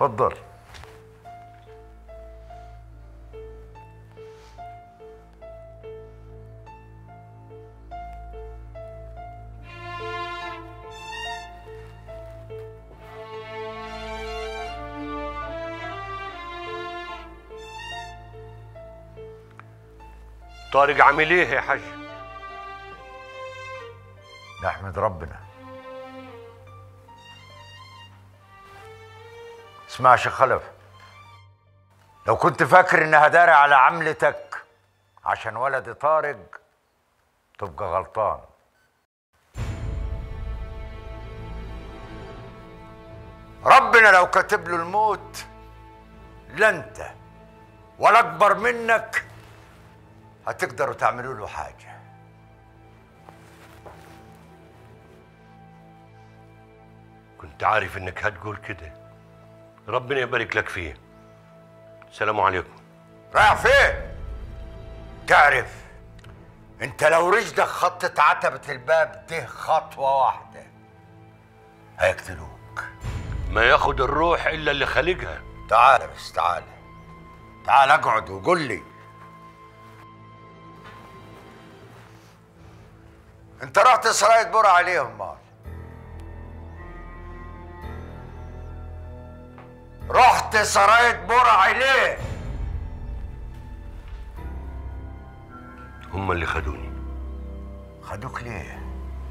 اتفضل طارق عامل ايه يا حاج نحمد ربنا اسمع يا شيخ خلف لو كنت فاكر انها داري على عملتك عشان ولدي طارق تبقى غلطان ربنا لو كاتب له الموت لا انت ولا اكبر منك هتقدروا تعملوا له حاجه كنت عارف انك هتقول كده ربنا يبارك لك فيه السلام عليكم رايح فين؟ تعرف انت لو رجلك خطت عتبة الباب ده خطوة واحدة هيقتلوك ما ياخد الروح الا اللي خالقها تعال بس تعال تعال اقعد وقول لي انت رحت سراية بور عليهم مال رحت سراية بور عليه هم اللي خدوني خدوك ليه؟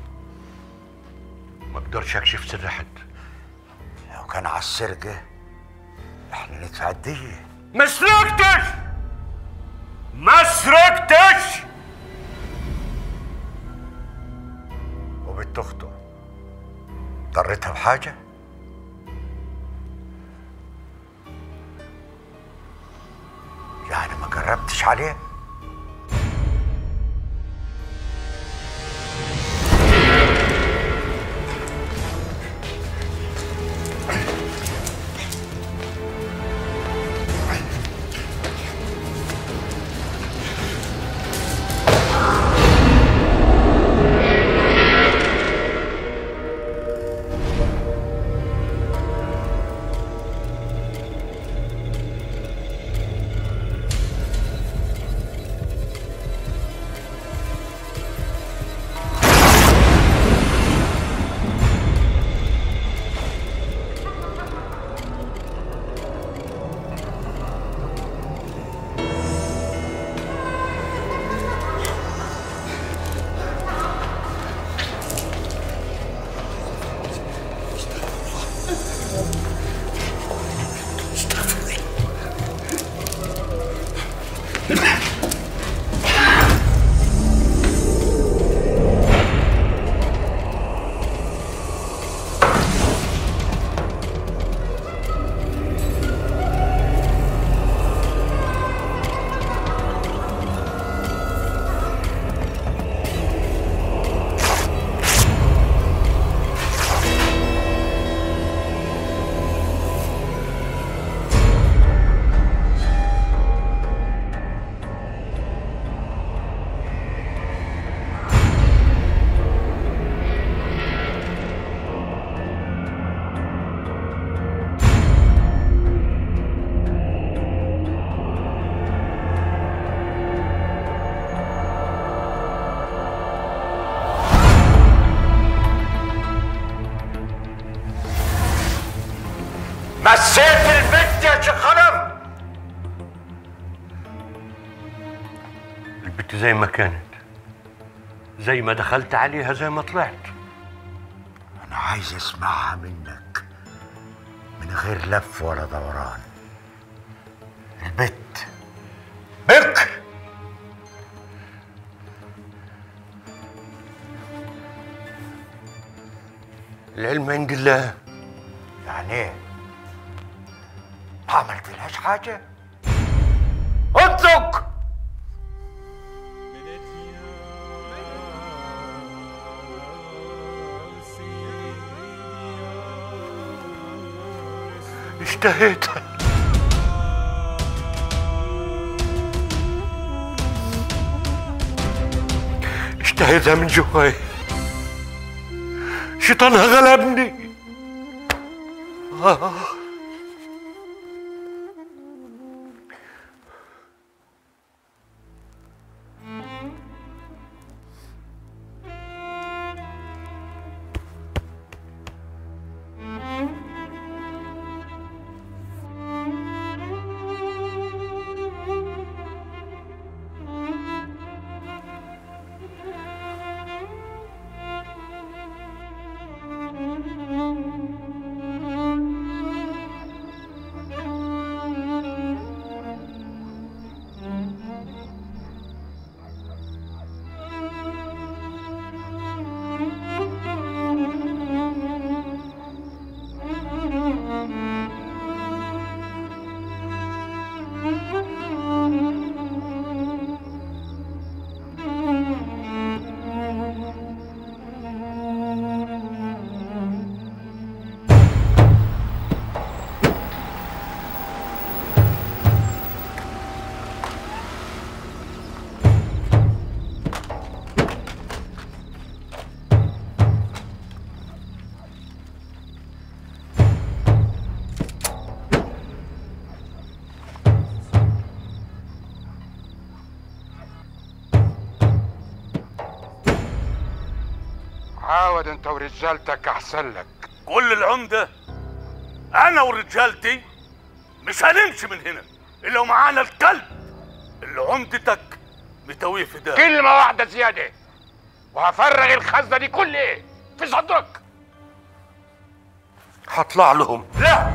ما اقدرش اكشف سر حد لو كان على السرقة احنا ندفع الدية ما سرقتش ما سرقتش وبنت اخته ضرتها بحاجة؟ يعني ما قربتش عليه؟ مسيت البنت يا شيخ خلف البت زي ما كانت زي ما دخلت عليها زي ما طلعت انا عايز اسمعها منك من غير لف ولا دوران البت بك العلم عند الله يعني ايه ما عملت لهاش حاجه انطق اشتهيت اشتهيتها من جواي شيطانها غلبني آه. عاود انت ورجالتك احسن لك قول للعمدة أنا ورجالتي مش هنمشي من هنا إلا ومعانا الكلب اللي عمدتك متويه في ده كلمة واحدة زيادة وهفرغ الخزنة دي كلها في صدرك هطلع لهم لا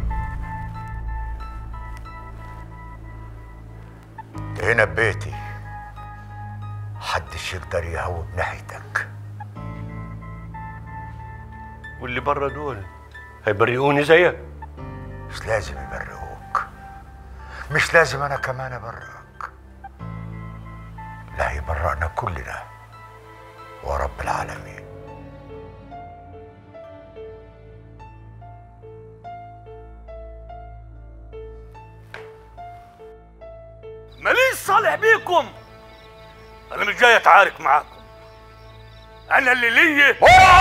هنا ببيتي محدش يقدر يهوب ناحيتك واللي بره دول هيبرئوني زيك مش لازم يبرئوك مش لازم انا كمان ابرئك لا يبرئنا كلنا ورب العالمين ماليش صالح بيكم أنا مش جاي أتعارك معاكم أنا اللي ليا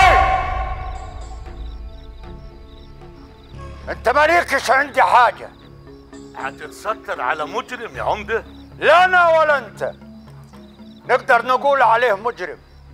انت مالكش عندي حاجه هتتستر على مجرم يا عمدة لا انا ولا انت نقدر نقول عليه مجرم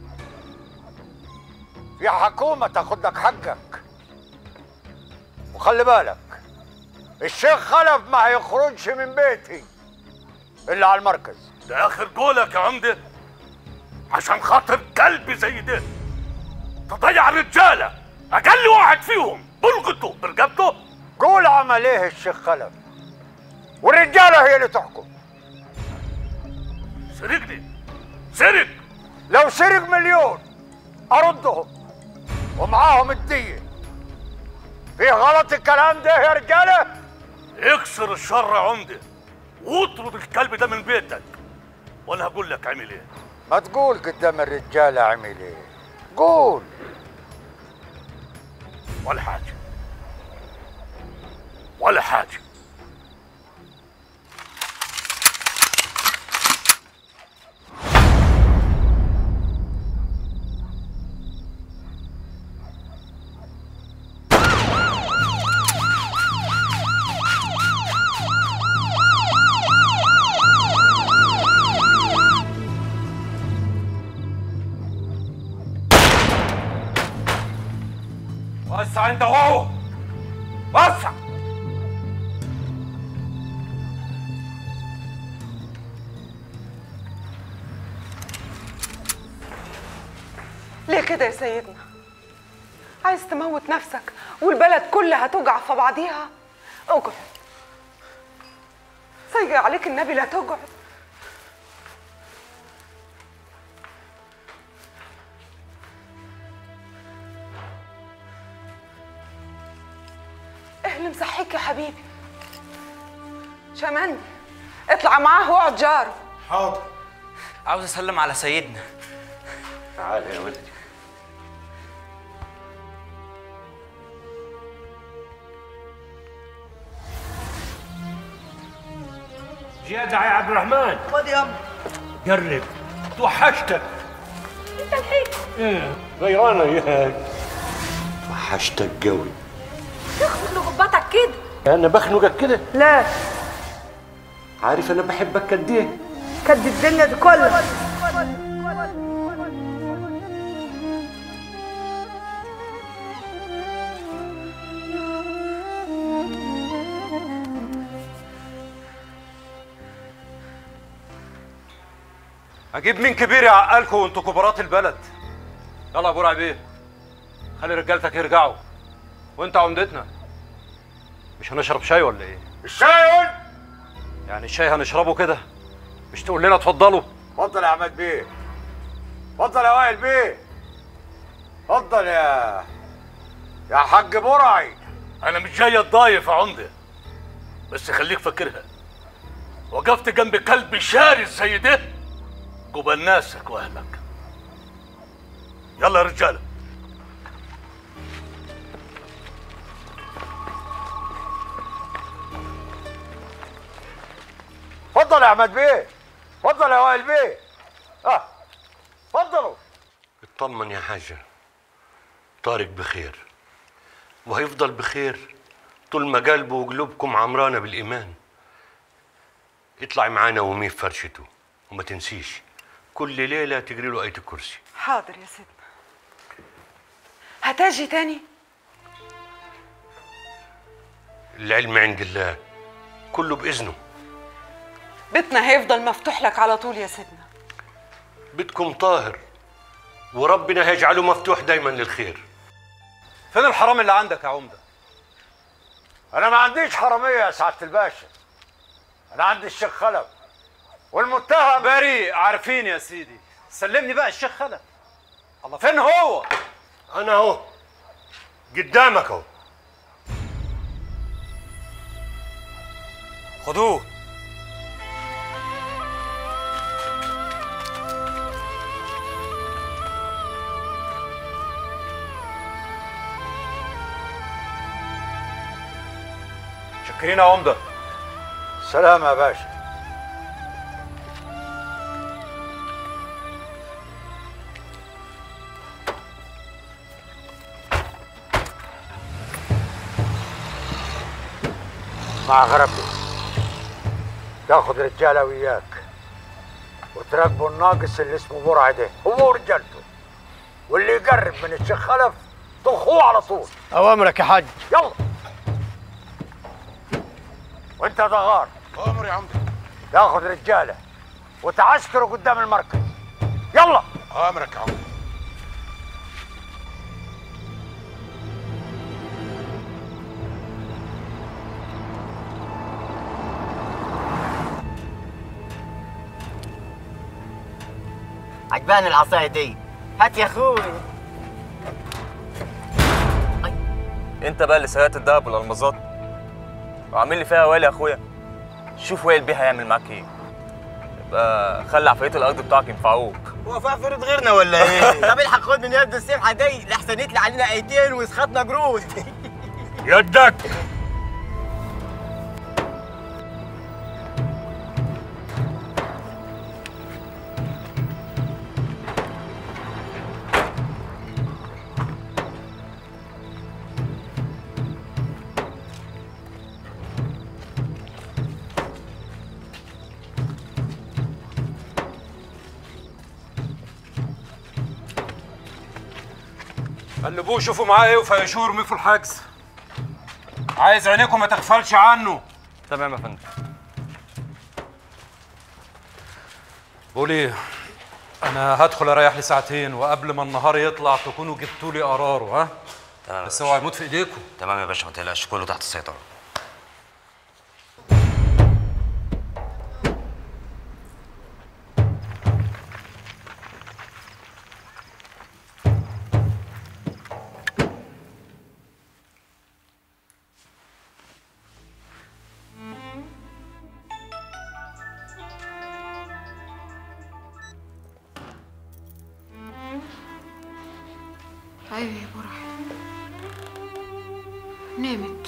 في حكومة تاخد لك حقك وخلي بالك الشيخ خلف ما هيخرجش من بيتي الا على المركز ده آخر قولك يا عمدة عشان خاطر كلب زي ده تضيع الرجالة أقل واحد فيهم بلغته برقبته قول عمل ايه الشيخ خلف والرجالة هي اللي تحكم سرقني سرق لو سرق مليون اردهم ومعاهم الدية في غلط الكلام ده يا رجالة اكسر الشر يا عمدة واطرد الكلب ده من بيتك وانا هقول لك عمل ايه ما تقول قدام الرجالة عمل ايه قول ولا حاجة ولا حاجة وسع انت وهو وسع ليه كده يا سيدنا عايز تموت نفسك والبلد كلها توجع في بعضيها اقعد سيجي عليك النبي لا تقعد ايه اللي مصحيك يا حبيبي شمندي اطلع معاه واقعد جاره حاضر عاوز اسلم على سيدنا تعال يا ولدي جدع يا عبد الرحمن خد يا قرب توحشتك انت الحين ايه غيرانه ياك توحشتك قوي تخفض لغبطك كده انا بخنقك كده لا عارف انا بحبك قد ايه كد الدنيا دي كلها اجيب مين كبير يعقلكم وانتوا كبارات البلد يلا يا ابو رعبيه خلي رجالتك يرجعوا وانت عمدتنا مش هنشرب شاي ولا ايه الشاي قول يعني الشاي هنشربه كده مش تقول لنا اتفضلوا اتفضل يا عماد بيه اتفضل يا وائل بيه اتفضل يا يا حاج برعي انا مش جاي اتضايف يا عمدة بس خليك فاكرها وقفت جنب كلب شارس زي ده قبل ناسك واهلك يلا يا رجاله اتفضل يا عماد بيه اتفضل يا وائل بيه اه اتفضلوا اطمن يا حاجة طارق بخير وهيفضل بخير طول ما قلبه وقلوبكم عمرانة بالإيمان اطلعي معانا وميه في فرشته وما تنسيش كل ليلة تجري له آية الكرسي حاضر يا سيدنا هتجي تاني العلم عند الله كله بإذنه بيتنا هيفضل مفتوح لك على طول يا سيدنا بيتكم طاهر وربنا هيجعله مفتوح دايما للخير فين الحرام اللي عندك يا عمده انا ما عنديش حراميه يا سعاده الباشا انا عندي الشيخ خلف والمتهم بريء عارفين يا سيدي سلمني بقى الشيخ خلف الله فين هو أنا أهو قدامك أهو خدوه شكرين يا عمده سلام يا باشا مع غربي تاخد رجاله وياك وتراقبوا الناقص اللي اسمه برعه ده هو ورجالته واللي يقرب من الشيخ خلف طخوه على طول اوامرك يا حاج يلا وانت يا دغار امر يا عمده تاخد رجاله وتعسكروا قدام المركز يلا امرك يا عمده عجباني العصايه دي هات يا اخوي انت بقى اللي سرقت الدهب والالمازات وعامل لي فيها ويلي يا اخويا شوف وائل بيه هيعمل معاك ايه يبقى خلي عفاريت الارض بتاعك ينفعوك هو في عفريت غيرنا ولا ايه؟ طب الحق خد من يد السمحه دي لحسن يطلع علينا ايتين ويسخطنا جرود يدك قلبوه شوفوا معاه ايه وفيشوه ورميه في الحجز عايز عينيكم ما تغفلش عنه تمام يا فندم بقول ايه انا هدخل اريح لي ساعتين وقبل ما النهار يطلع تكونوا جبتوا لي قراره ها تمام يا بس باشا. اوعى يموت في ايديكم تمام يا باشا ما تقلقش كله تحت السيطرة ايوه يا برع نامت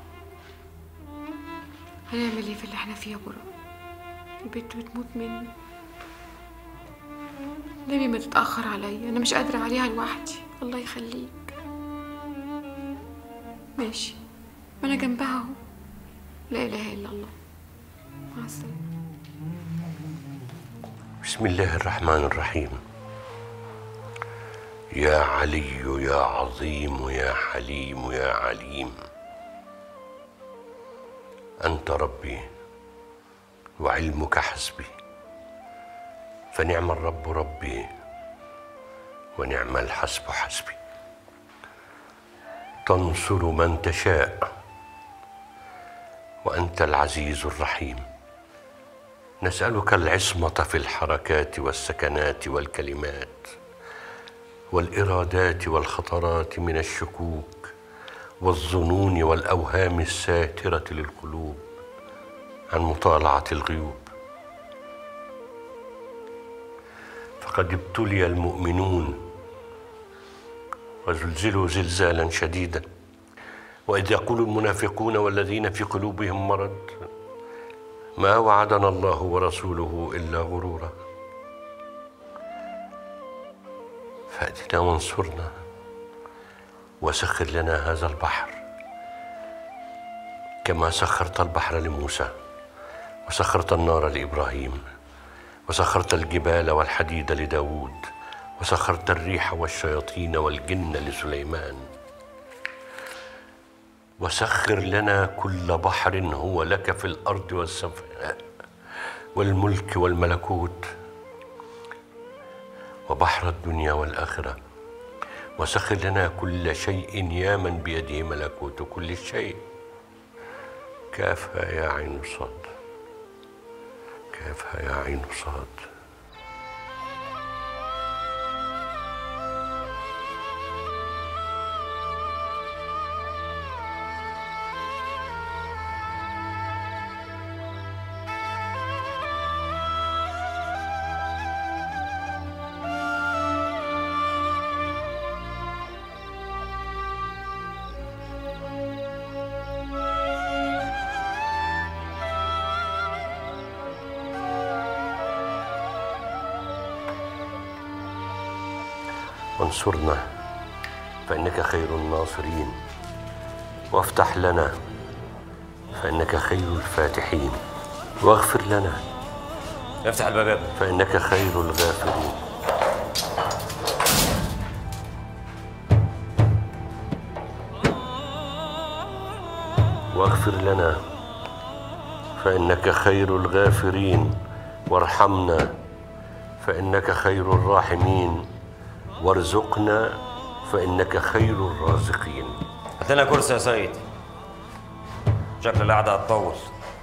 هنعمل ايه في اللي احنا فيه يا برع البنت بتموت مني نبي ما تتأخر عليا أنا مش قادرة عليها لوحدي الله يخليك ماشي ما أنا جنبها أهو لا إله إلا الله مع السلامة بسم الله الرحمن الرحيم يا علي يا عظيم يا حليم يا عليم انت ربي وعلمك حسبي فنعم الرب ربي ونعم الحسب حسبي تنصر من تشاء وانت العزيز الرحيم نسالك العصمه في الحركات والسكنات والكلمات والارادات والخطرات من الشكوك والظنون والاوهام الساتره للقلوب عن مطالعه الغيوب فقد ابتلي المؤمنون وزلزلوا زلزالا شديدا واذ يقول المنافقون والذين في قلوبهم مرض ما وعدنا الله ورسوله الا غرورا فاتنا وانصرنا وسخر لنا هذا البحر كما سخرت البحر لموسى وسخرت النار لابراهيم وسخرت الجبال والحديد لداود وسخرت الريح والشياطين والجن لسليمان وسخر لنا كل بحر هو لك في الارض والسماء والملك والملكوت وبحر الدنيا والاخره وسخر لنا كل شيء يا من بيده ملكوت كل شيء كافها يا عين صاد كافها يا عين صاد وانصرنا فإنك خير الناصرين وافتح لنا فإنك خير الفاتحين واغفر لنا افتح الباب يا ابني فإنك خير الغافرين واغفر لنا فإنك خير الغافرين وارحمنا فإنك خير الراحمين وارزقنا فإنك خير الرازقين هات لنا كرسي يا سيد شكل القعدة هتطول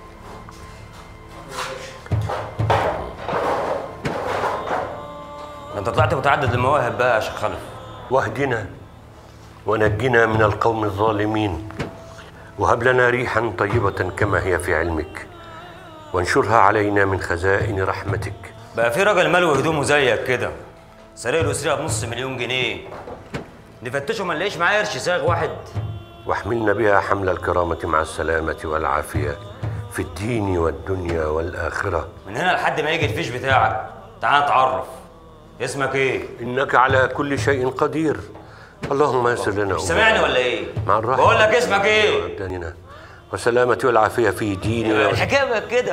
ده انت طلعت متعدد المواهب بقى يا شيخ خلف واهدنا ونجنا من القوم الظالمين وهب لنا ريحا طيبة كما هي في علمك وانشرها علينا من خزائن رحمتك بقى في راجل ملوي هدومه زيك كده سرق له سرقه بنص مليون جنيه نفتشه ما نلاقيش معاه قرش ساغ واحد واحملنا بها حمل الكرامة مع السلامة والعافية في الدين والدنيا والآخرة من هنا لحد ما يجي الفيش بتاعك تعال نتعرف اسمك ايه؟ إنك على كل شيء قدير اللهم يسر لنا مش سامعني ولا ايه؟ مع الراحة بقول لك اسمك ايه؟ وأبداننا والسلامة والعافية في ديننا الحكايه بقت كده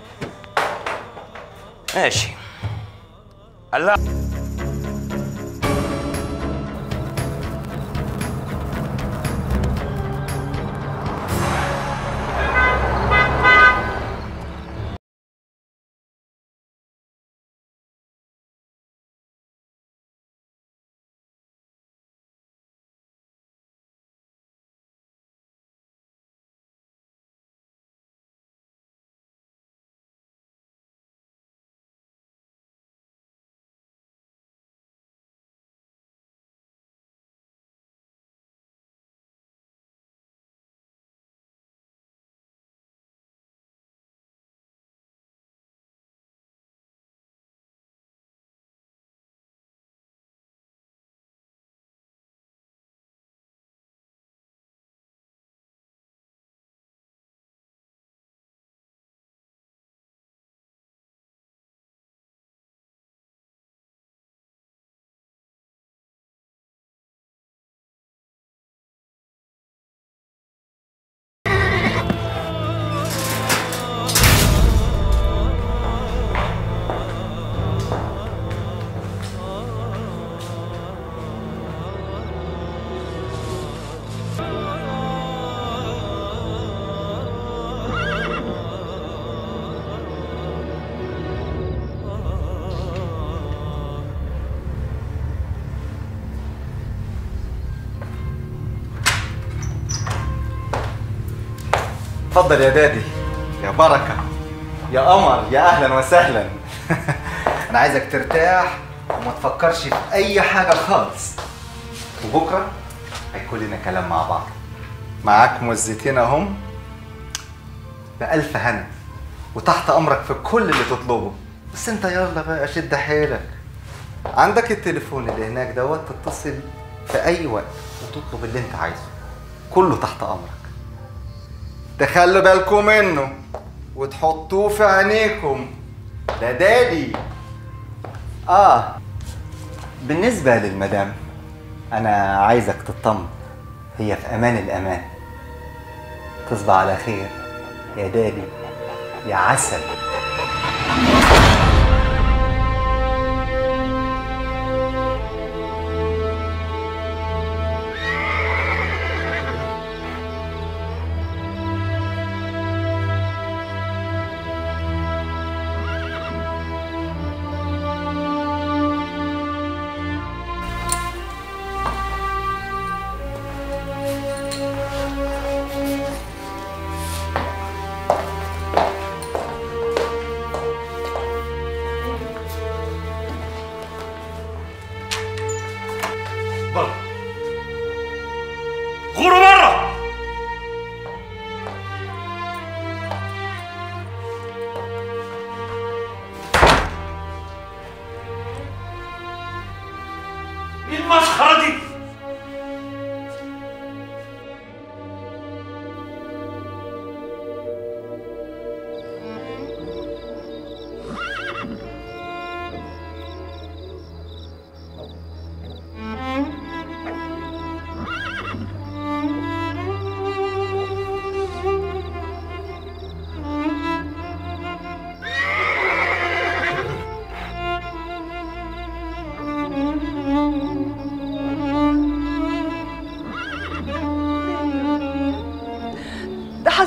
ماشي الله اتفضل يا دادي يا بركة يا قمر يا أهلا وسهلا أنا عايزك ترتاح وما تفكرش في أي حاجة خالص وبكرة هيكون لنا كلام مع بعض معاك مزتين أهم بألف هنا وتحت أمرك في كل اللي تطلبه بس أنت يلا بقى شد حيلك عندك التليفون اللي هناك دوت تتصل في أي وقت وتطلب اللي أنت عايزه كله تحت أمرك تخلوا بالكم منه وتحطوه في عينيكم ده دادي اه بالنسبة للمدام انا عايزك تطمن هي في امان الامان تصبح على خير يا دادي يا عسل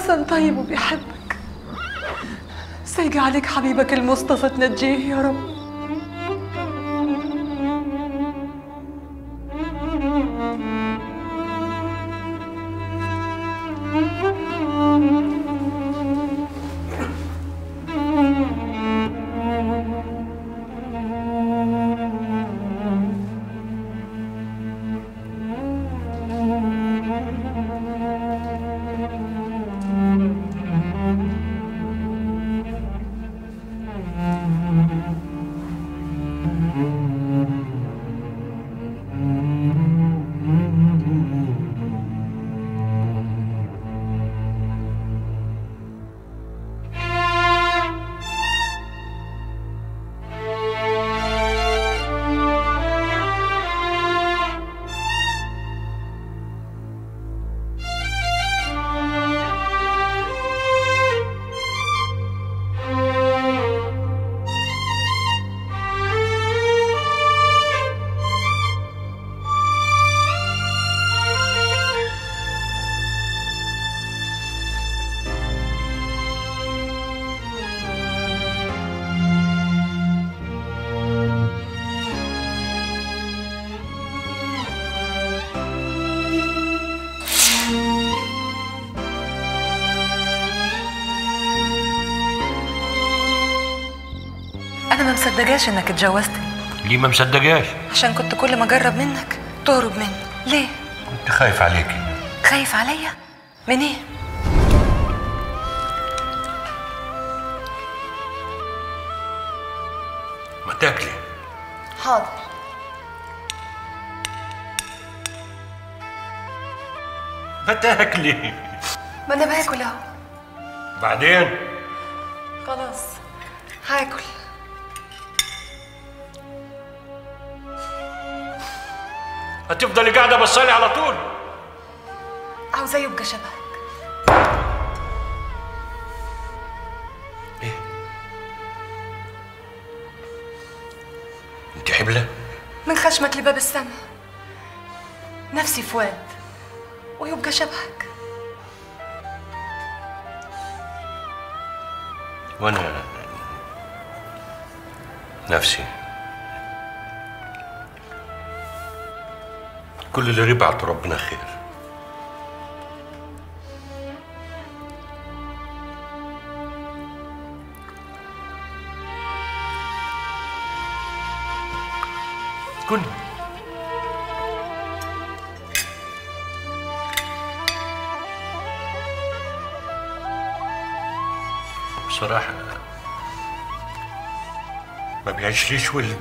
حسن طيب وبيحبك سيجي عليك حبيبك المصطفى تنجيه يا رب انا ما مصدقاش انك اتجوزت ليه ما مصدقاش عشان كنت كل ما اجرب منك تهرب مني ليه كنت خايف عليكي خايف عليا من ايه ما تاكلي حاضر ما تاكلي ما انا باكل اهو بعدين خلاص هاكل هتفضلي قاعده بصالي على طول عاوزاه يبقى شبهك انت حبله من خشمك لباب السما نفسي فؤاد ويبقى شبهك وانا نفسي كل اللي ربعت ربنا خير كن بصراحة ما بيعيشليش ولد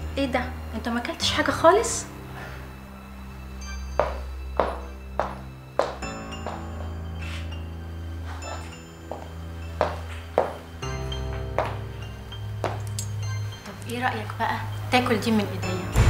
ايه ده انت ما اكلتش حاجه خالص طب ايه رايك بقى تاكل دي من ايديا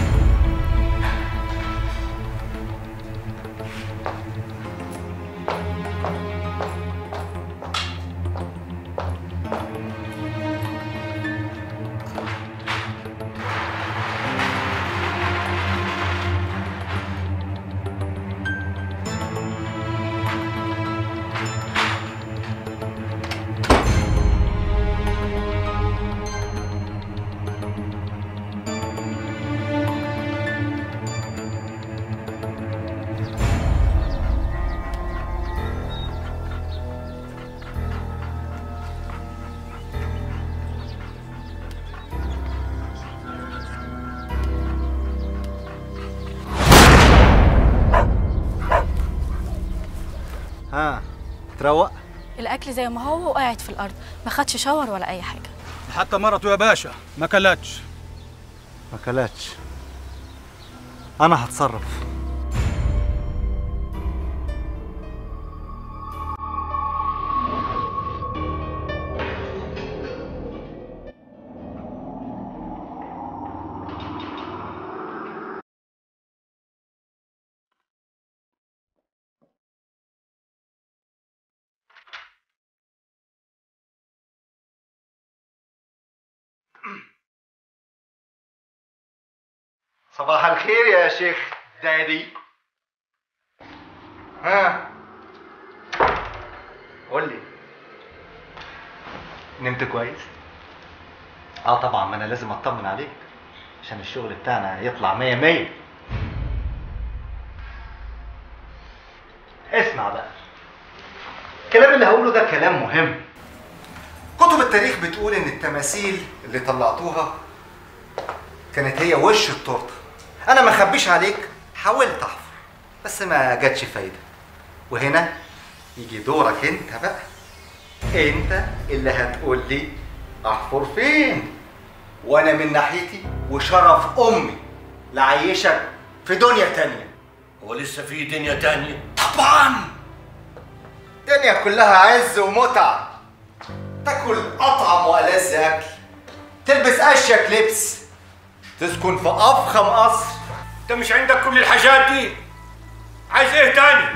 ها تروق الاكل زي ما هو وقاعد في الارض ما خدش شاور ولا اي حاجه حتى مرته يا باشا ما كلتش ما كلتش انا هتصرف صباح الخير يا شيخ دادي ها قول لي نمت كويس اه طبعا ما انا لازم اطمن عليك عشان الشغل بتاعنا يطلع مية مية اسمع بقى الكلام اللي هقوله ده كلام مهم كتب التاريخ بتقول ان التماثيل اللي طلعتوها كانت هي وش التورته انا ما اخبيش عليك حاولت احفر بس ما جاتش فايده وهنا يجي دورك انت بقى انت اللي هتقول لي احفر فين وانا من ناحيتي وشرف امي لعيشك في دنيا تانية هو لسه في دنيا تانية طبعا دنيا كلها عز ومتعة تاكل اطعم والذ اكل تلبس اشيك لبس تسكن في افخم قصر انت مش عندك كل الحاجات دي عايز ايه تاني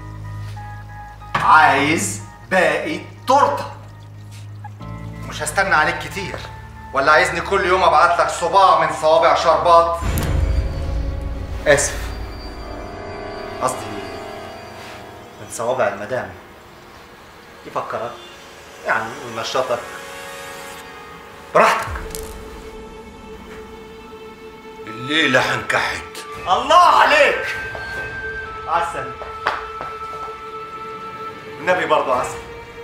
عايز باقي تورته مش هستنى عليك كتير ولا عايزني كل يوم ابعت لك صباع من صوابع شربات اسف قصدي من صوابع المدام يفكرك يعني ينشطك براحتك الليلة هنكحت الله عليك عسل النبي برضه عسل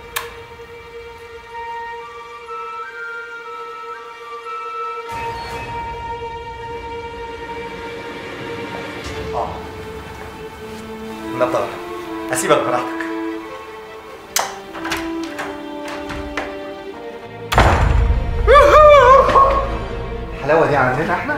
اه نطر اسيبك براحتك الحلاوه دي عندنا احنا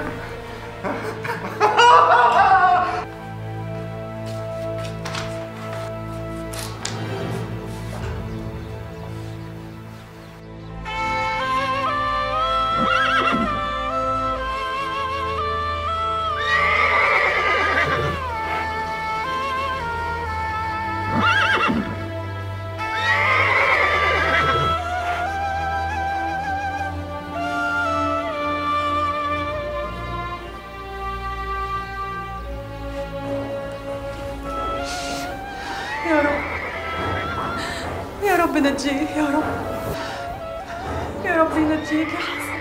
يا رب يا رب نجيه يا رب يا رب ينجيك يا حسن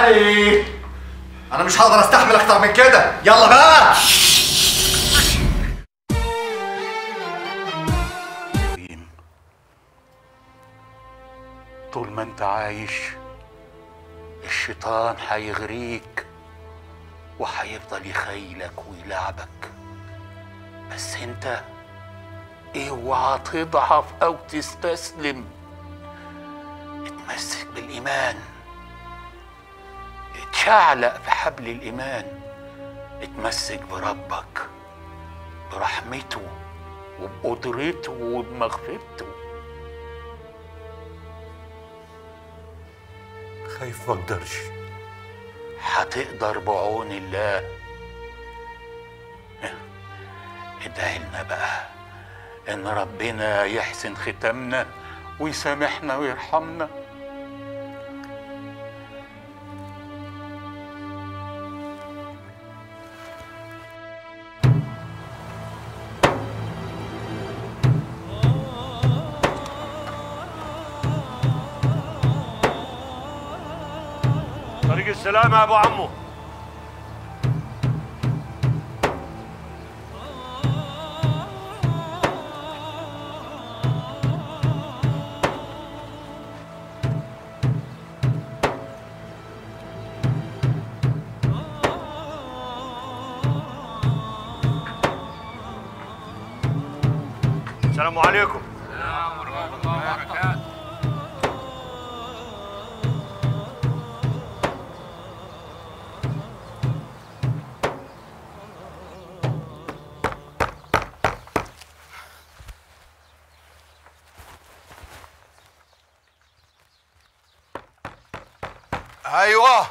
علي انا مش هقدر استحمل اكتر من كده يلا بقى طول ما انت عايش الشيطان هيغريك وهيفضل يخيلك ويلعبك بس انت اوعى تضعف او تستسلم اتمسك بالايمان اتشعلق في حبل الايمان اتمسك بربك برحمته وبقدرته وبمغفرته خايف ما اقدرش هتقدر بعون الله ادعي لنا بقى ان ربنا يحسن ختامنا ويسامحنا ويرحمنا طريق السلامة يا ابو عمو السلام عليكم ايوه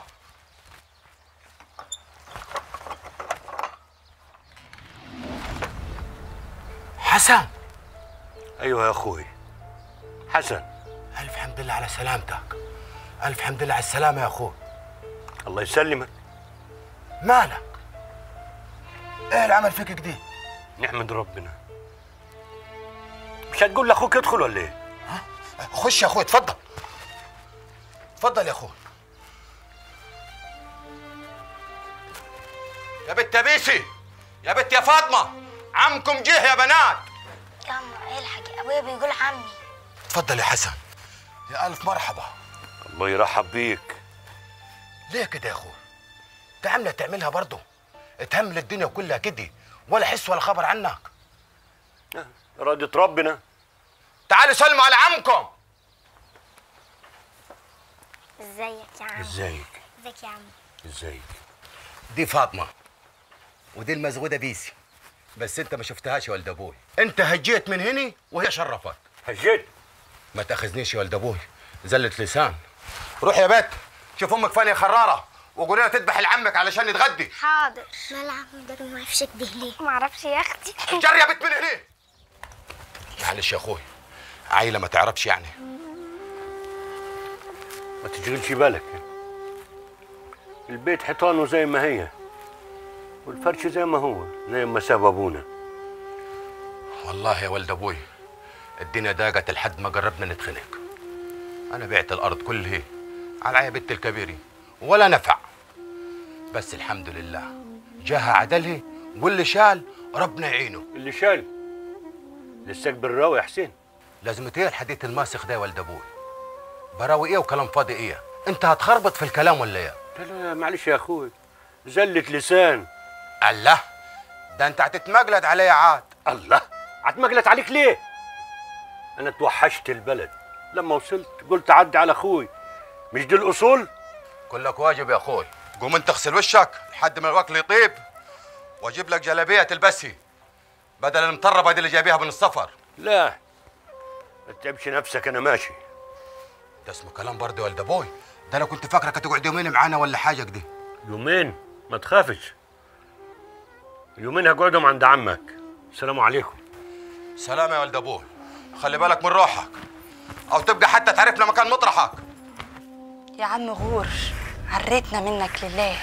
حسن ايوه يا اخوي حسن الف حمد لله على سلامتك الف حمد لله على السلامه يا اخوي الله يسلمك مالك ايه اللي عمل فيك كده نحمد ربنا مش هتقول لاخوك ادخل ولا ايه خش يا اخوي اتفضل اتفضل يا اخوي يا بنت بيسي يا بنت يا فاطمه عمكم جه يا بنات ياما الحق ابويا بيقول عمي اتفضل يا حسن يا الف مرحبا الله يرحب بيك ليه كده يا اخوي انت عامله تعملها برضه تهمل الدنيا كلها كده ولا حس ولا خبر عنك إرادة ربنا تعالوا سلموا على عمكم ازيك يا عم ازيك ازيك يا عم ازيك دي فاطمه ودي المزغوده بيسي بس انت ما شفتهاش يا ولد ابوي انت هجيت من هنا وهي شرفت هجيت ما تاخذنيش يا ولد ابوي زلة لسان روح يا بت شوف امك فانية خراره وقول لها تذبح لعمك علشان يتغدي حاضر لا لا عم ده ما يعرفش كده ليه ما اعرفش يا اختي جري يا بت من هنا معلش يا اخوي عيله ما تعرفش يعني ما تشغلش بالك البيت حيطانه زي ما هي والفرش زي ما هو زي ما ساب ابونا والله يا ولد ابوي الدنيا ضاقت لحد ما قربنا نتخنق انا بعت الارض كلها على عيا بنت الكبيري ولا نفع بس الحمد لله جاها عدلها واللي شال ربنا يعينه اللي شال لساك بالراوي يا حسين لازم ايه الحديث الماسخ ده يا ولد ابوي براوي ايه وكلام فاضي ايه انت هتخربط في الكلام ولا ايه لا لا معلش يا اخوي زلة لسان الله ده انت هتتمجلد عليا عاد الله هتمجلت عليك ليه انا توحشت البلد لما وصلت قلت عدي على اخوي مش دي الاصول كلك واجب يا اخوي قوم انت اغسل وشك لحد ما الوكل يطيب واجيب لك جلابيه تلبسها بدل المطربه دي اللي جايبيها من السفر لا ما تتعبش نفسك انا ماشي ده اسمه كلام برضه يا ولد ابوي ده انا كنت فاكرك هتقعد يومين معانا ولا حاجه كده يومين ما تخافش يومين هقعدهم عند عمك السلام عليكم سلام يا ولد ابوي خلي بالك من روحك او تبقى حتى تعرفنا مكان مطرحك يا عم غور عريتنا منك لله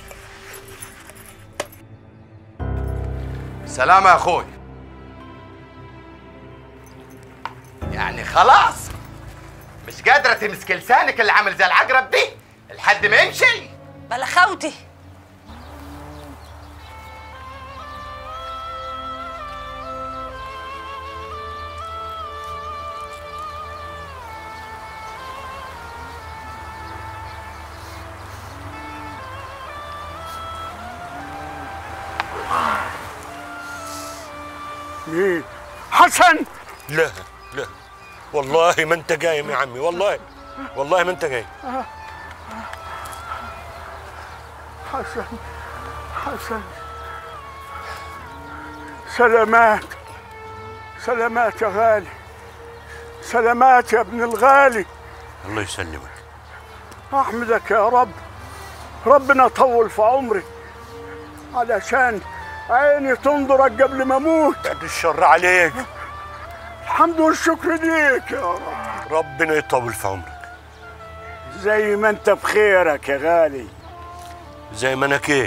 سلام يا اخوي يعني خلاص مش قادرة تمسك لسانك اللي عامل زي العقرب دي لحد ما يمشي بلا خوتي مين حسن لا لا والله ما انت قايم يا عمي والله والله ما انت قايم حسن حسن سلامات سلامات يا غالي سلامات يا ابن الغالي الله يسلمك احمدك يا رب ربنا طول في عمري علشان عيني تنظرك قبل ما اموت بعد الشر عليك الحمد والشكر ليك يا رب ربنا يطول في عمرك زي ما انت بخيرك يا غالي زي ما انا كيه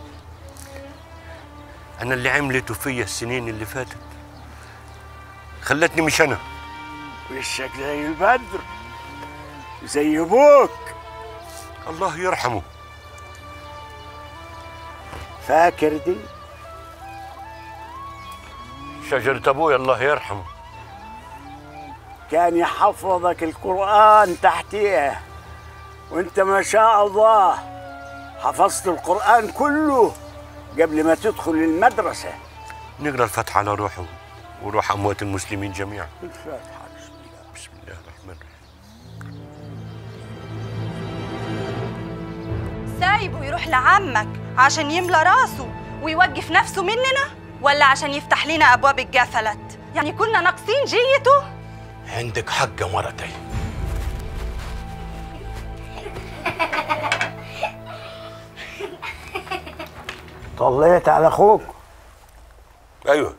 انا اللي عملته فيا السنين اللي فاتت خلتني مش انا وشك زي البدر زي ابوك الله يرحمه فاكر دي شجرة ابويا الله يرحمه كان يحفظك القرآن تحتيها وانت ما شاء الله حفظت القرآن كله قبل ما تدخل المدرسة نقرا الفتحة على روحه وروح اموات المسلمين جميعا الفاتحة بسم الله الرحمن الرحيم سايبه يروح لعمك عشان يملى راسه ويوقف نفسه مننا ولا عشان يفتح لنا ابواب الجفلت يعني كنا ناقصين جيته عندك حق يا مرتي طليت على اخوك ايوه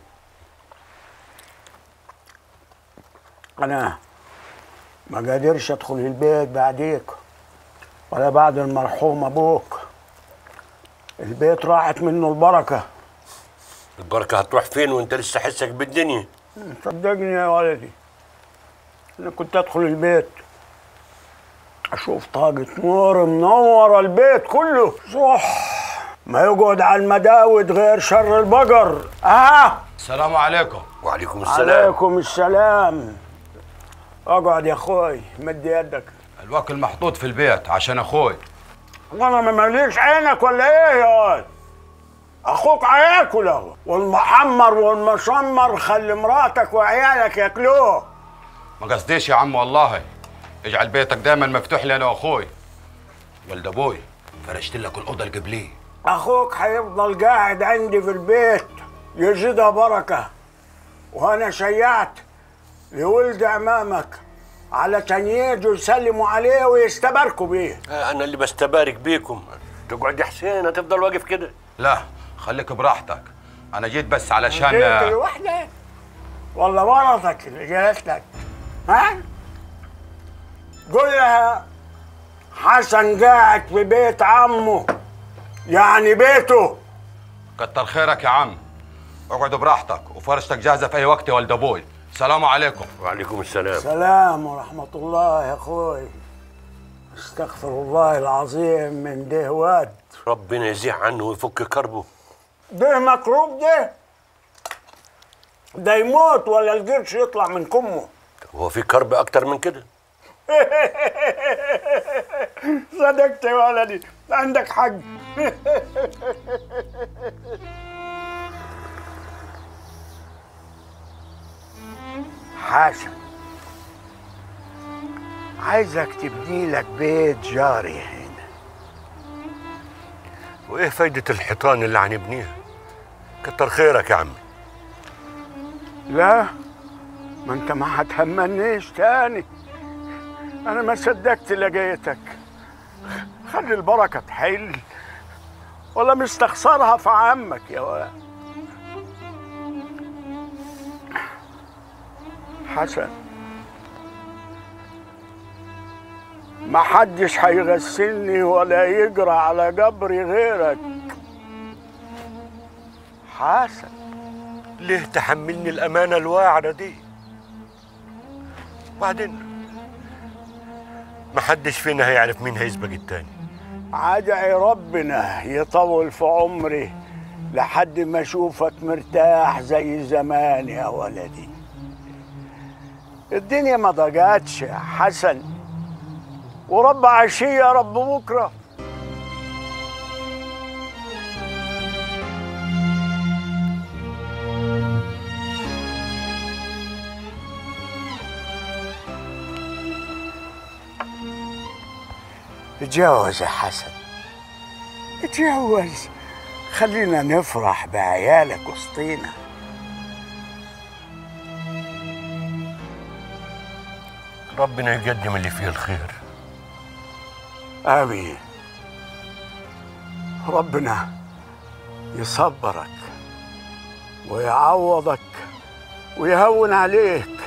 انا ما قادرش ادخل البيت بعديك ولا بعد المرحوم ابوك البيت راحت منه البركه البركة هتروح فين وانت لسه حسك بالدنيا صدقني يا ولدي انا كنت ادخل البيت اشوف طاقة نور منورة البيت كله صح ما يقعد على المداود غير شر البقر اه السلام عليكم وعليكم عليكم السلام اقعد يا اخوي مد يدك الوكل محطوط في البيت عشان اخوي وانا ما ماليش عينك ولا ايه يا ولد اخوك هياكل اهو والمحمر والمشمر خلي مراتك وعيالك ياكلوه ما قصديش يا عم والله اجعل بيتك دايما مفتوح لي انا واخوي ولد ابوي فرشت لك الاوضه القبليه اخوك هيفضل قاعد عندي في البيت يزيدها بركه وانا شيعت لولد عمامك علشان يجوا يسلموا عليه ويستباركوا بيه آه، انا اللي بستبارك بيكم تقعد يا حسين هتفضل واقف كده لا خليك براحتك انا جيت بس جيت علشان لوحدك ولا مرضك اللي جالت لك ها قول لها حسن قاعد في بيت عمه يعني بيته كتر خيرك يا عم اقعد براحتك وفرشتك جاهزه في اي وقت يا ولد ابوي سلام عليكم وعليكم السلام سلام ورحمة الله يا اخوي استغفر الله العظيم من ده واد ربنا يزيح عنه ويفك كربه ده مكروب ده ده يموت ولا القرش يطلع من كمه هو في كرب اكتر من كده صدقت يا ولدي عندك حق حاشا عايزك تبني لك بيت جاري هنا وايه فايدة الحيطان اللي هنبنيها كتر خيرك يا عمي لا ما انت ما هتهمنيش تاني انا ما صدقت لقيتك خلي البركه تحل ولا مستخسرها في عمك يا ولد حسن ما حدش هيغسلني ولا يجرى على قبري غيرك حسن ليه تحملني الامانة الواعرة دي وبعدين محدش فينا هيعرف مين هيسبق التاني عدعي ربنا يطول في عمري لحد ما اشوفك مرتاح زي زمان يا ولدي الدنيا ما ضاقتش يا حسن ورب عشية رب بكرة اتجوز يا حسن اتجوز خلينا نفرح بعيالك وسطينا ربنا يقدم اللي فيه الخير آمين ربنا يصبرك ويعوضك ويهون عليك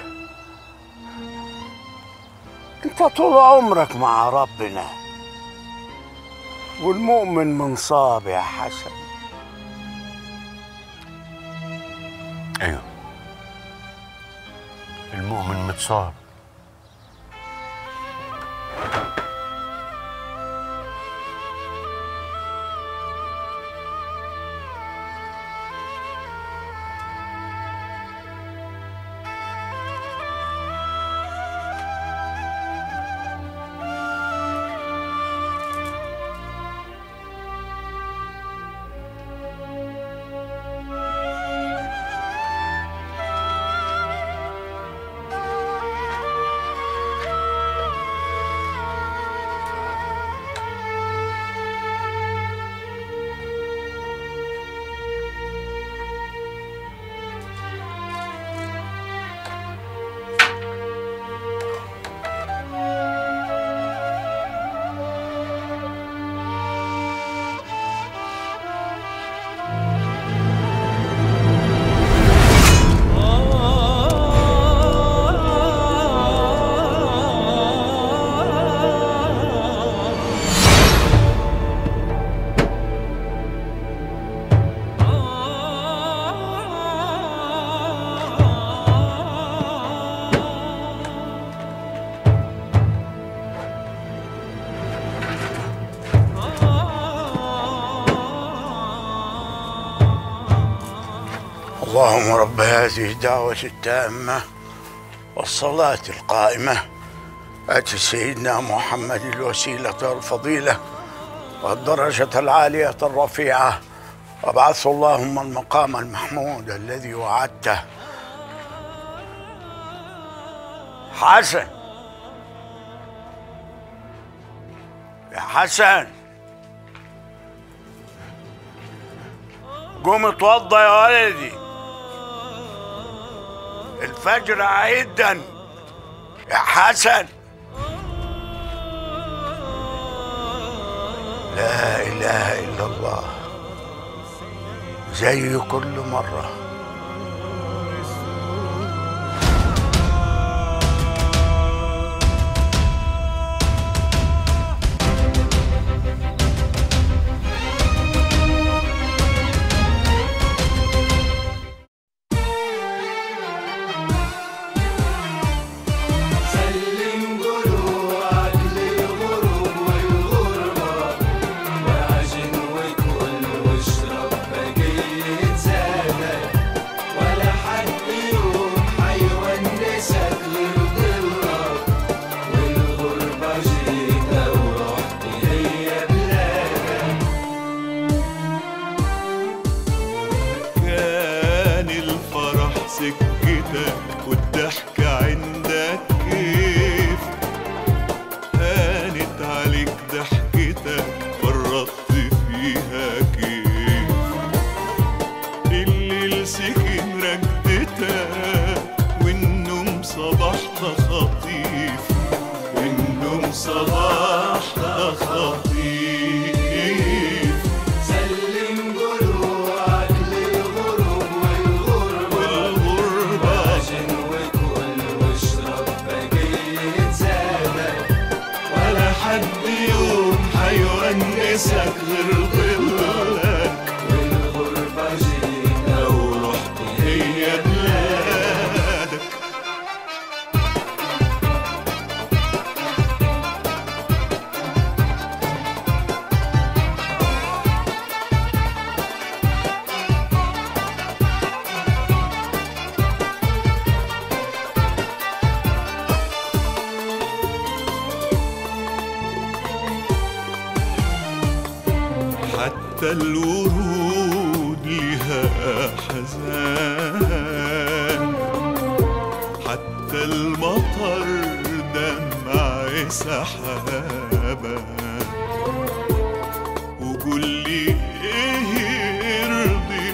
انت طول عمرك مع ربنا والمؤمن منصاب يا حسن ايوه المؤمن متصاب اللهم رب هذه الدعوة التامة والصلاة القائمة آت سيدنا محمد الوسيلة والفضيلة والدرجة العالية الرفيعة وابعثه اللهم المقام المحمود الذي وعدته حسن يا حسن قوم اتوضى يا ولدي الفجر عيدا يا حسن لا اله الا الله زي كل مره سلم جروحك للغروب والغربة وعجن وكل واشرب بقية زادك ولا حد يوم حيونسك غير ضلك والغربة جيتها ورحت هي بلادك كان الفرح سكتك والضحك عندك كيف هانت عليك ضحكتك فرطت فيها كيف الليل سكن ركدتك والنوم صباحها خطيف والنوم صباحها خطيف سلم جروحك للغروب والغربة وعجن وكل واشرب بقية زادك ولا حد يوم حيونسك غير ظلك والغربة جينا ورحت هي بلادك حتى الورود لها حزان حتى المطر دمع سحابة وقول لي ايه يرضي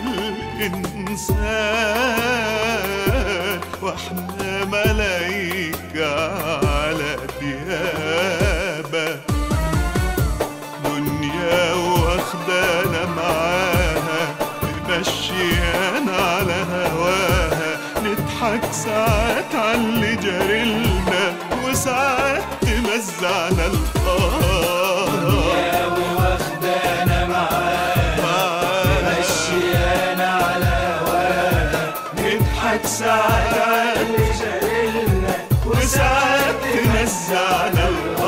الانسان واحنا ملايكة على ديابة دنيا واخدانا معاها تمشيانا على هواها نضحك ساعات على اللي جريلنا وساعات تمزعنا دنيا واخدانا معاها مشيانا على هواها نضحك ساعات على اللي جريلنا وساعات تمزعنا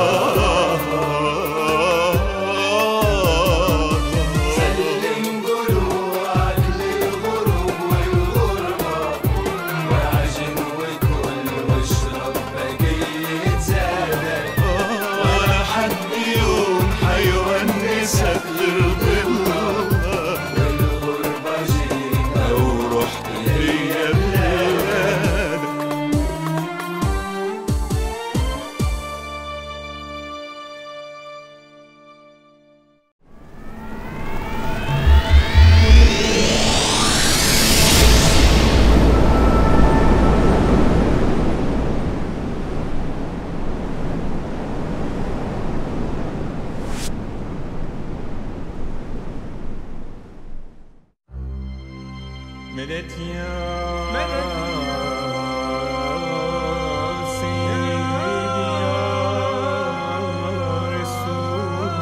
سلم جروحك للغروب والغربة وعجن وكل واشرب بقية زادك ولا حد يوم حيونسك غير ضلها والغربة جينا لو رحت هي بلادك مدت يا مدت يا سيدي يا رسول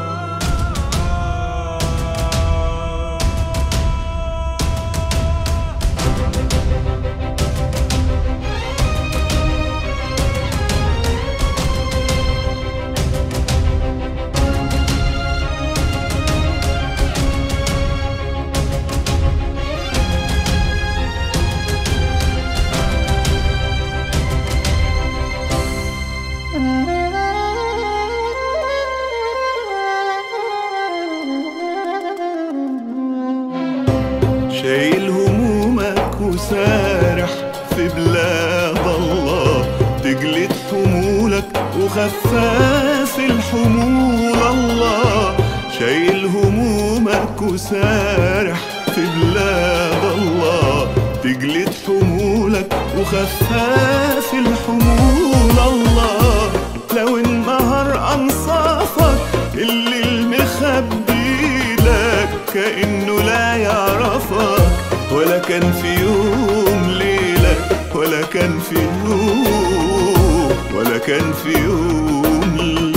شايل همومك وسارح في بلاد الله تجلد حمولك وخفاف الحمول الله شايل همومك وسارح في بلاد الله تجلد حمولك وخفاف الحمول الله لو انبهر انصافك اللي المخبي لك كأنه لا يعرفك ولا كان في يوم ليلك ولا كان في يوم ولا كان في يوم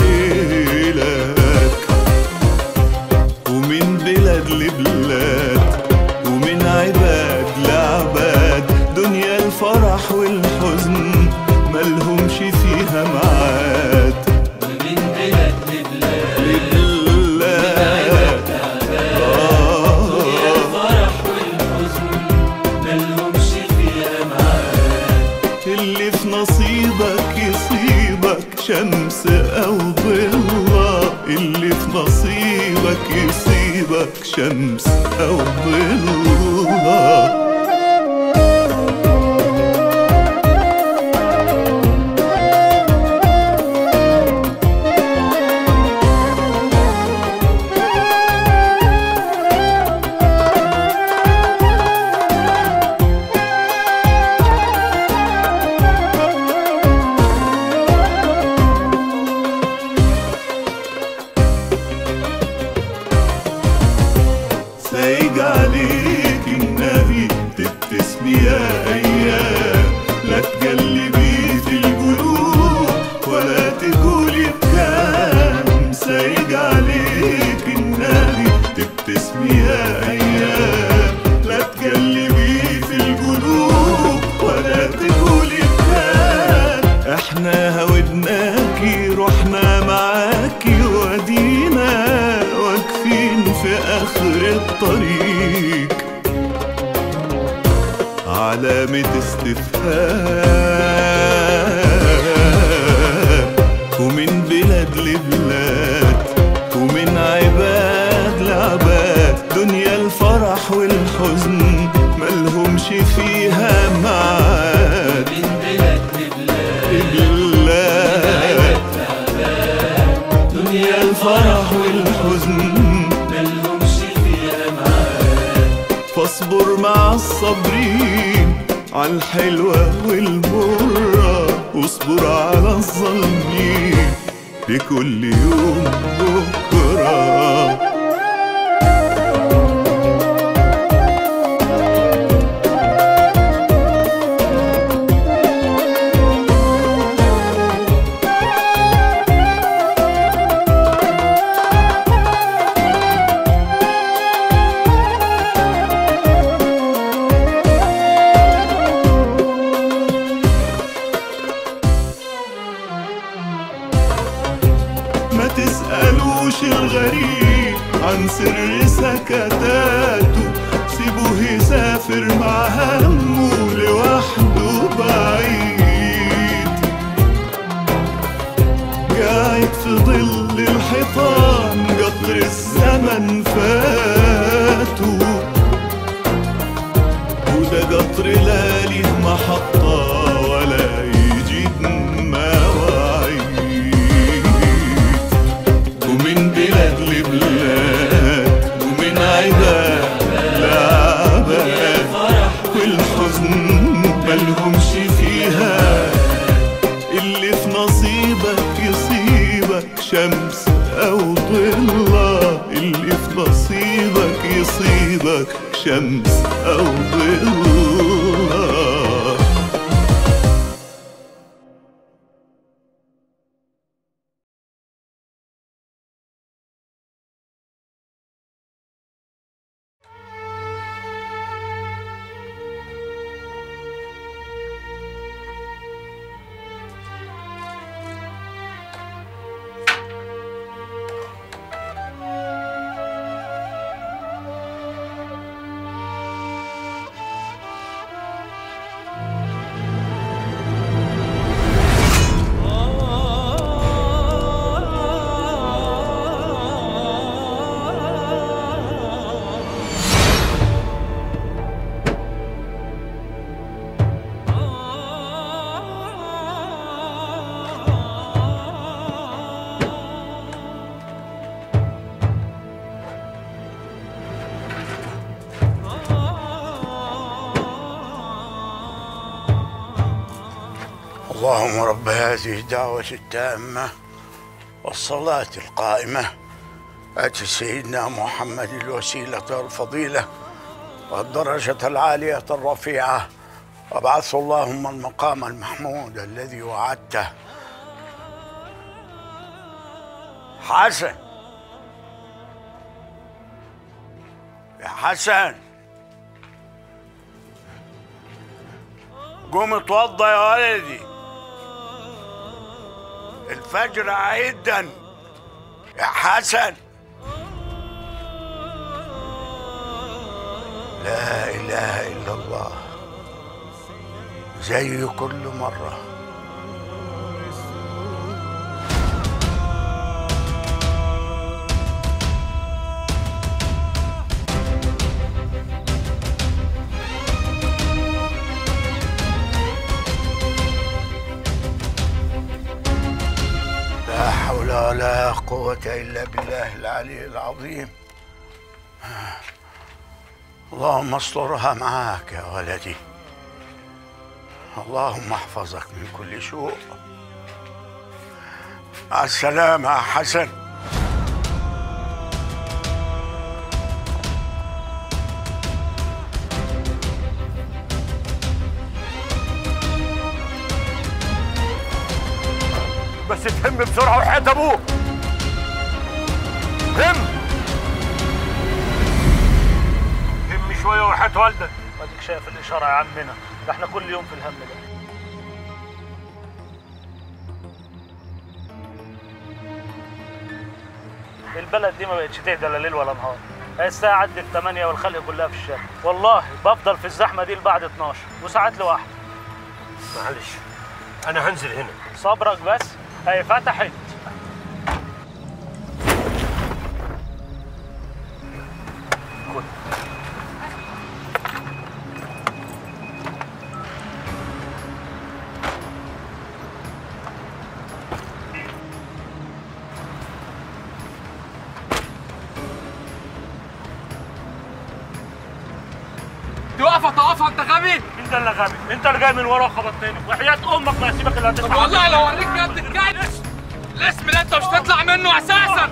ليلك ومن بلاد لبلاد ومن عباد لعباد دنيا الفرح والحزن ملهمش فيها معاد من بلاد لبلاد لبلاد دنيا الفرح والحزن ملهمش فيها معاد اللي في نصيبك يصيبك شمس أو ضلة اللي في نصيبك يصيبك شمس أو ضلة سايق عليك النبي تبتسمي يا ايام لا تقلبي في القلوب ولا تقولي بكام سايق عليك النبي تبتسمي يا ايام لا تقلبي في القلوب ولا تقولي بكام احنا هودناكي رحنا معاكي ودينا واقفين في اخر الطريق علامة استفهام ومن بلاد لبلاد ومن عباد لعباد عالصابرين عالحلوة والمرة واصبر على الظالمين لكل يوم بكره ما تسألوش الغريب عن سر سكتاته سيبوه يسافر مع همه لوحده بعيد قاعد في ظل الحيطان قطر الزمن فاته وده قطر لا ليه محطة ولا يجيب مواعيد ومن بلاد لبلاد ومن عباد لعباد والحزن ملهمش فيها اللي في نصيبك يصيبك شمس أو ضلة اللي في نصيبك يصيبك شمس أو ضلة اللهم رب هذه الدعوة التامة والصلاة القائمة آت سيدنا محمد الوسيلة والفضيلة والدرجة العالية الرفيعة وابعثه اللهم المقام المحمود الذي وعدته حسن يا حسن قوم اتوضى يا ولدي الفجر عيدا يا حسن لا اله الا الله زي كل مره لا حول ولا قوة إلا بالله العلي العظيم اللهم استرها معاك يا ولدي اللهم احفظك من كل سوء مع السلامة يا حسن بس تهم بسرعة وحياة أبوك هم هم شوية وحياة والدك اديك شايف الاشاره يا عمنا ده احنا كل يوم في الهم ده البلد دي ما بقتش تهدى لا ليل ولا نهار هي الساعة عدت 8 والخلق كلها في الشارع والله بفضل في الزحمة دي لبعد 12 وساعات لوحدي معلش انا هنزل هنا صبرك بس هي فتحت دي واقفة راسه انت غبي انت اللي غبي انت اللي جاي من ورا وخبطتني وحياة امك ما هسيبك الا طب والله لو اوريك يا ابن الكلب الاسم ده انت مش هتطلع منه اساسا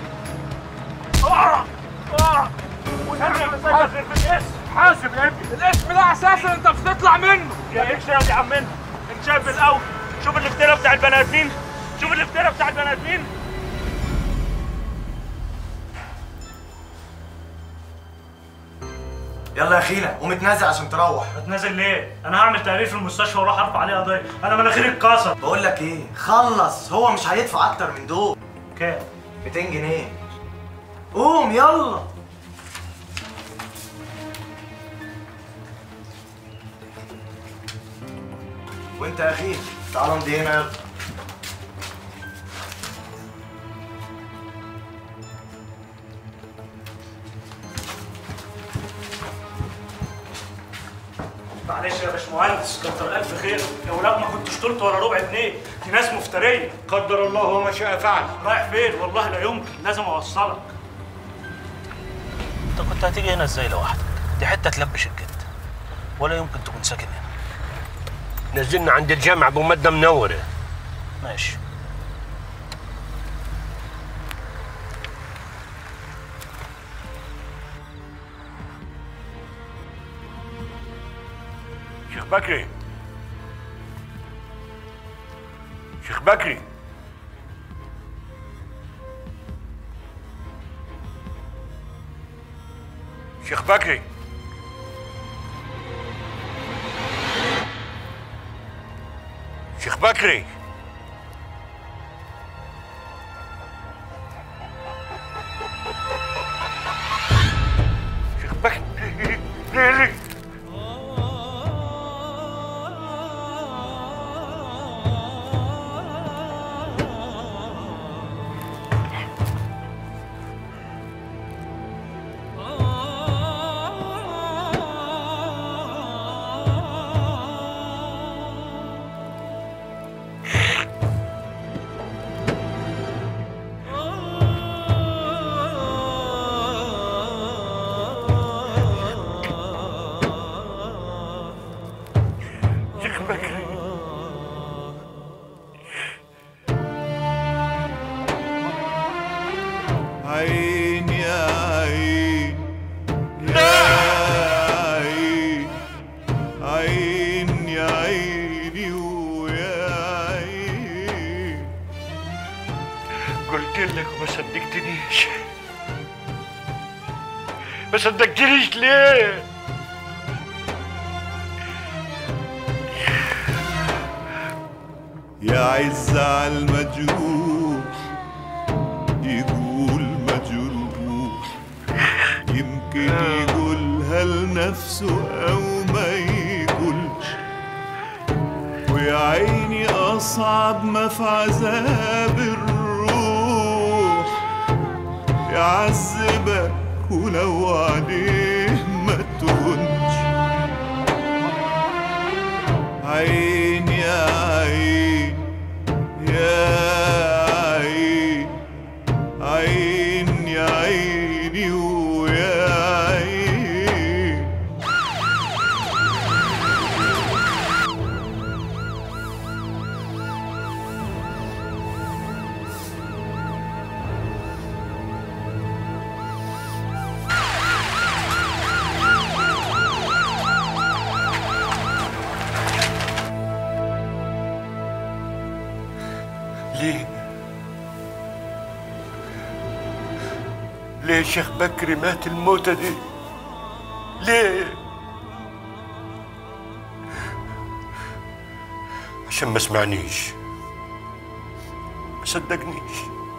حاسب يا ابني الاسم ده اساسا انت مش هتطلع منه يا ايش يا عمنا انت شايف الاول شوف الافتراء بتاع البني ادمين شوف الافتراء بتاع البني ادمين يلا يا خينا قوم اتنازل عشان تروح اتنازل ليه؟ انا هعمل تقرير في المستشفى واروح ارفع عليه قضيه، انا مناخيري اتكسر. بقول لك ايه خلص هو مش هيدفع اكتر من دول كام 200 جنيه قوم يلا وانت يا اخي تعال امضي هنا يلا معلش يا باشمهندس كتر الف خير يا ولاد ما كنتش طلت ولا ربع جنيه دي ناس مفتريه قدر الله وما شاء فعل رايح فين والله لا يمكن لازم اوصلك انت كنت هتيجي هنا ازاي لوحدك دي حته تلبش الجد ولا يمكن تكون ساكن هنا نزلنا عند الجامع ابو مده منوره ماشي شيخ بكري شيخ بكري شيخ بكري شيخ بكري شيخ بكري ليلي شيخ بكري عين يا عين يا عين عين يا عيني ويا عين قلت لك وما صدقتنيش ما صدقتنيش ليه يا عز على المجروح يقول مجروح يمكن يقولها لنفسه أو ما يقولش ويا عيني أصعب ما في عذاب الروح يعذبك ولو عليه ما تهونش عين يا عين يا عين عين يا عيني ويا عين ليه ليه شيخ بكري مات الموتة دي ليه عشان ما سمعنيش ما صدقنيش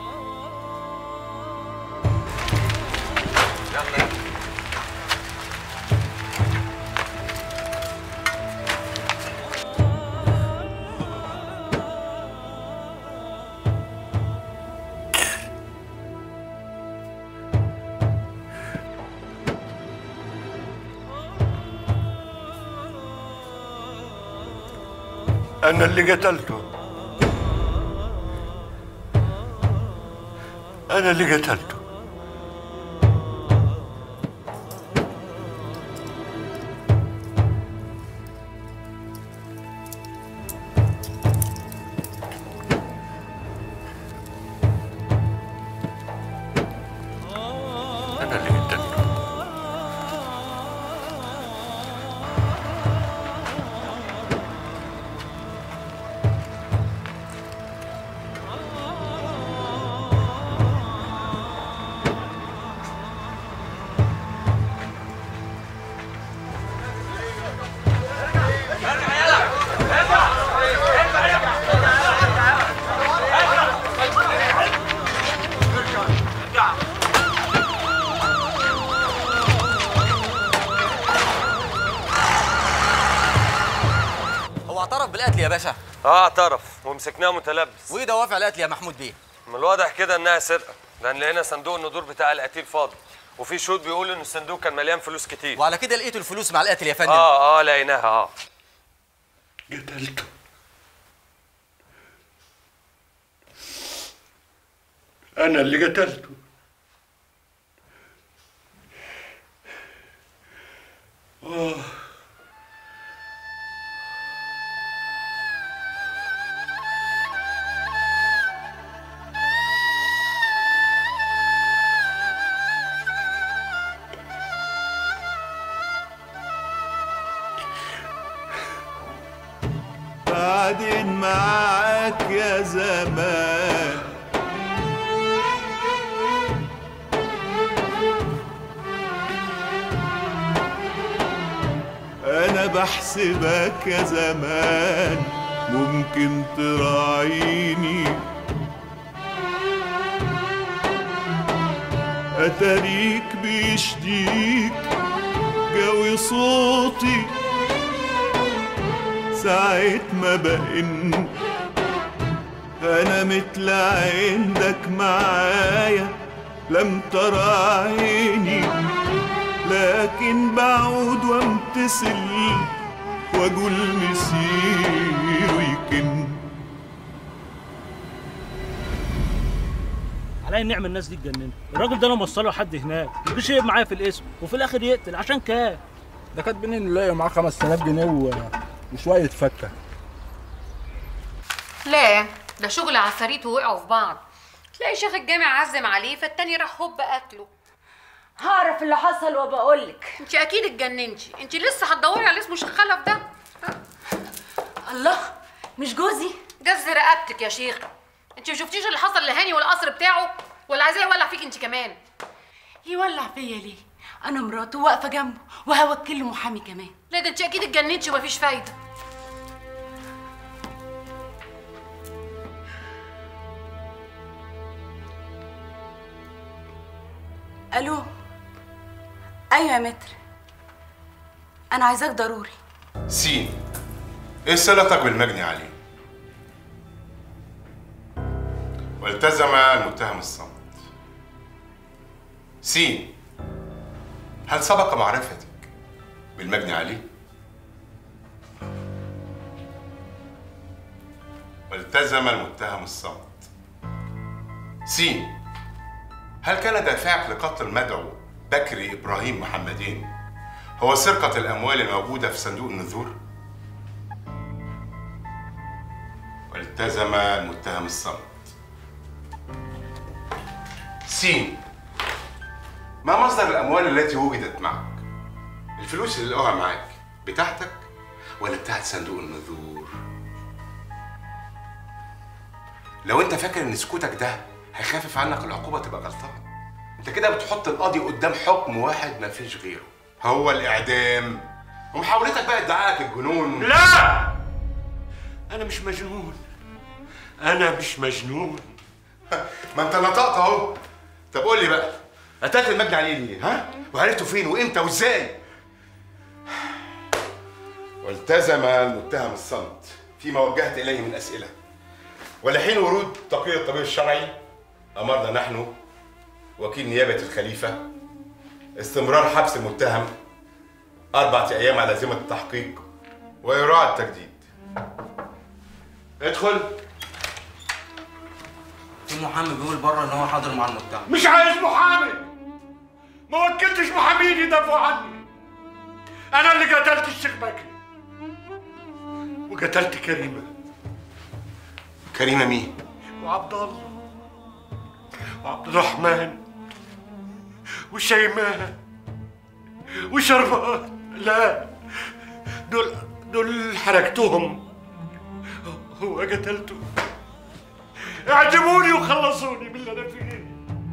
أنا اللي قتلته أنا اللي قتلته باشا اه اعترف ومسكناه متلبس وايه دوافع القتل يا محمود بيه من الواضح كده انها سرقه لان لقينا صندوق الندور بتاع القتيل فاضي وفي شهود بيقولوا ان الصندوق كان مليان فلوس كتير وعلى كده لقيتوا الفلوس مع القاتل يا فندم اه اه لقيناها اه قتلته انا اللي قتلته آه. بعدين معاك يا زمان انا بحسبك يا زمان ممكن تراعيني اتاريك بيشديك جوي صوتي ساعة ما بقن أنا مثل عندك معايا لم ترى عيني لكن بعود وامتثل واقول مسير ويكن علي النعمه الناس دي اتجننت الراجل ده انا موصله لحد هناك مفيش شيء معايا في الاسم وفي الاخر يقتل عشان كام ده كاتبين انه لاقي معاه 5000 جنيه و... وشويه فكه لا ده شغل عفاريت ووقعوا في بعض تلاقي شيخ الجامع عزم عليه فالتاني راح هوب قتله هعرف اللي حصل وبقولك انت اكيد اتجننتي انت لسه هتدوري على اسمه شيخ خلف ده الله مش جوزي جز رقبتك يا شيخ انت ما شفتيش اللي حصل لهاني والقصر بتاعه ولا عايزاه يولع فيك انت كمان يولع فيا ليه انا مراته واقفه جنبه وهوكل له محامي كمان لا ده انت اكيد اتجننتي ومفيش فايده الو ايوه يا متر انا عايزاك ضروري سين ايه صلتك بالمجني عليه والتزم المتهم الصمت سين هل سبق معرفتك بالمجني عليه والتزم المتهم الصمت سين هل كان دافعك لقتل المدعو بكري ابراهيم محمدين هو سرقة الأموال الموجودة في صندوق النذور؟ والتزم المتهم الصمت. سين ما مصدر الأموال التي وجدت معك؟ الفلوس اللي لقوها معاك بتاعتك ولا بتاعت صندوق النذور؟ لو أنت فاكر إن سكوتك ده هيخفف عنك العقوبة تبقى غلطان. أنت كده بتحط القاضي قدام حكم واحد مفيش غيره. هو الإعدام. ومحاولتك بقى ادعائك الجنون لا انا مش مجنون انا مش مجنون ما انت نطقت اهو طب قول لي بقى قتلت المجني عليه ليه ها وعرفته فين وامتى وازاي والتزم المتهم الصمت فيما وجهت اليه من اسئله ولحين ورود تقرير الطبيب الشرعي امرنا نحن وكيل نيابه الخليفه استمرار حبس المتهم اربعه ايام على ذمه التحقيق ويراعى التجديد ادخل في محامي بيقول بره ان هو حاضر مع المتهم مش عايز محامي ما وكلتش محامين يدافعوا عني انا اللي قتلت الشيخ بكري وقتلت كريمه كريمه مين وعبد الله وعبد الرحمن وشيماء وشربات لا دول دول حرقتهم هو قتلته اعجبوني وخلصوني من اللي انا فيه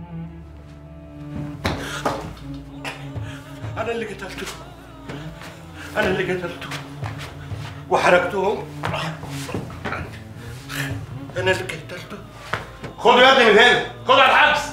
انا اللي قتلته انا اللي قتلته وحرقتهم انا اللي قتلته خدوا يا ابني من هنا خدوا على الحبس